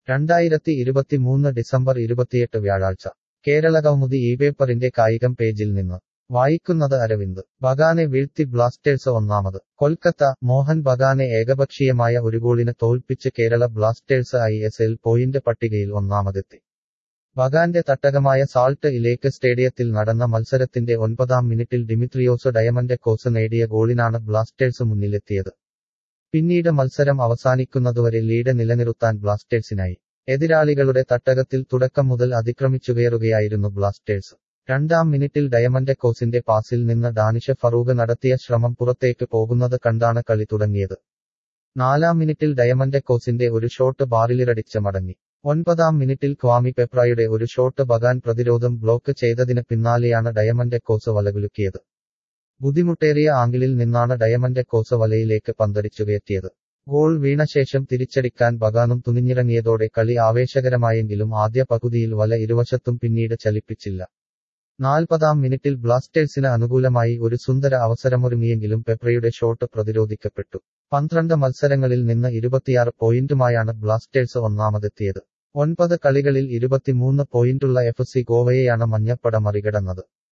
രണ്ടായിരത്തി ഇരുപത്തിമൂന്ന് ഡിസംബർ ഇരുപത്തിയെട്ട് വ്യാഴാഴ്ച കേരളകൗമുദി ഈ പേപ്പറിന്റെ കായികം പേജിൽ നിന്ന് വായിക്കുന്നത് അരവിന്ദ് ബഗാനെ വീഴ്ത്തി ബ്ലാസ്റ്റേഴ്സ് ഒന്നാമത് കൊൽക്കത്ത മോഹൻ ബഗാനെ ഏകപക്ഷീയമായ ഒരു ഗോളിന് തോൽപ്പിച്ച് Kerala Blasters I S L point പട്ടികയിൽ ഒന്നാമതെത്തി ബഗാന്റെ തട്ടകമായ സാൾട്ട് ഇലേക്ക് സ്റ്റേഡിയത്തിൽ നടന്ന മത്സരത്തിന്റെ ഒൻപതാം മിനിറ്റിൽ ഡിമിത്രിയോസ് ഡയമൻഡെക്കോസ് നേടിയ ഗോളിനാണ് ബ്ലാസ്റ്റേഴ്സ് മുന്നിലെത്തിയത് പിന്നീട് മത്സരം അവസാനിക്കുന്നതുവരെ ലീഡ് നിലനിർത്താൻ ബ്ലാസ്റ്റേഴ്സിനായി എതിരാളികളുടെ തട്ടകത്തിൽ തുടക്കം മുതൽ അതിക്രമിച്ചുകയറുകയായിരുന്നു ബ്ലാസ്റ്റേഴ്സ് രണ്ടാം മിനിറ്റിൽ ഡയമൻഡെക്കോസിന്റെ പാസിൽ നിന്ന് ഡാനിഷ ഫറൂഖ് നടത്തിയ ശ്രമം പുറത്തേക്ക് പോകുന്നത് കണ്ടാണ് കളി തുടങ്ങിയത് നാലാം മിനിറ്റിൽ ഡയമൻഡെക്കോസിന്റെ ഒരു ഷോട്ട് ബാറിലിറടിച്ച് മടങ്ങി ഒൻപതാം മിനിറ്റിൽ ക്വാമി പെപ്രായുടെ ഒരു ഷോട്ട് ബഗാൻ പ്രതിരോധം ബ്ലോക്ക് ചെയ്തതിന് പിന്നാലെയാണ് ഡയമൻഡെക്കോസ് വലകുലുക്കിയത് ബുദ്ധിമുട്ടേറിയ ആംഗിളിൽ നിന്നാണ് ഡയമൻഡെക്കോസ് വലയിലേക്ക് പന്തടിച്ചുകയറ്റിയത് ഗോൾ വീണ ശേഷം തിരിച്ചടിക്കാൻ ബഗാനും തുനിഞ്ഞിറങ്ങിയതോടെ കളി ആവേശകരമായെങ്കിലും ആദ്യ പകുതിയിൽ വല ഇരുവശത്തും പിന്നീട് ചലിപ്പിച്ചില്ല നാൽപ്പതാം മിനിറ്റിൽ ബ്ലാസ്റ്റേഴ്സിന് അനുകൂലമായി ഒരു സുന്ദര അവസരമൊരുങ്ങിയെങ്കിലും പെപ്രയുടെ ഷോട്ട് പ്രതിരോധിക്കപ്പെട്ടു പന്ത്രണ്ട് മത്സരങ്ങളിൽ നിന്ന് ഇരുപത്തിയാറ് പോയിന്റുമായാണ് ബ്ലാസ്റ്റേഴ്സ് ഒന്നാമതെത്തിയത് ഒൻപത് കളികളിൽ ഇരുപത്തിമൂന്ന് പോയിന്റുള്ള എഫ് സി ഗോവയെയാണ് മഞ്ഞപ്പട മറികടന്നത്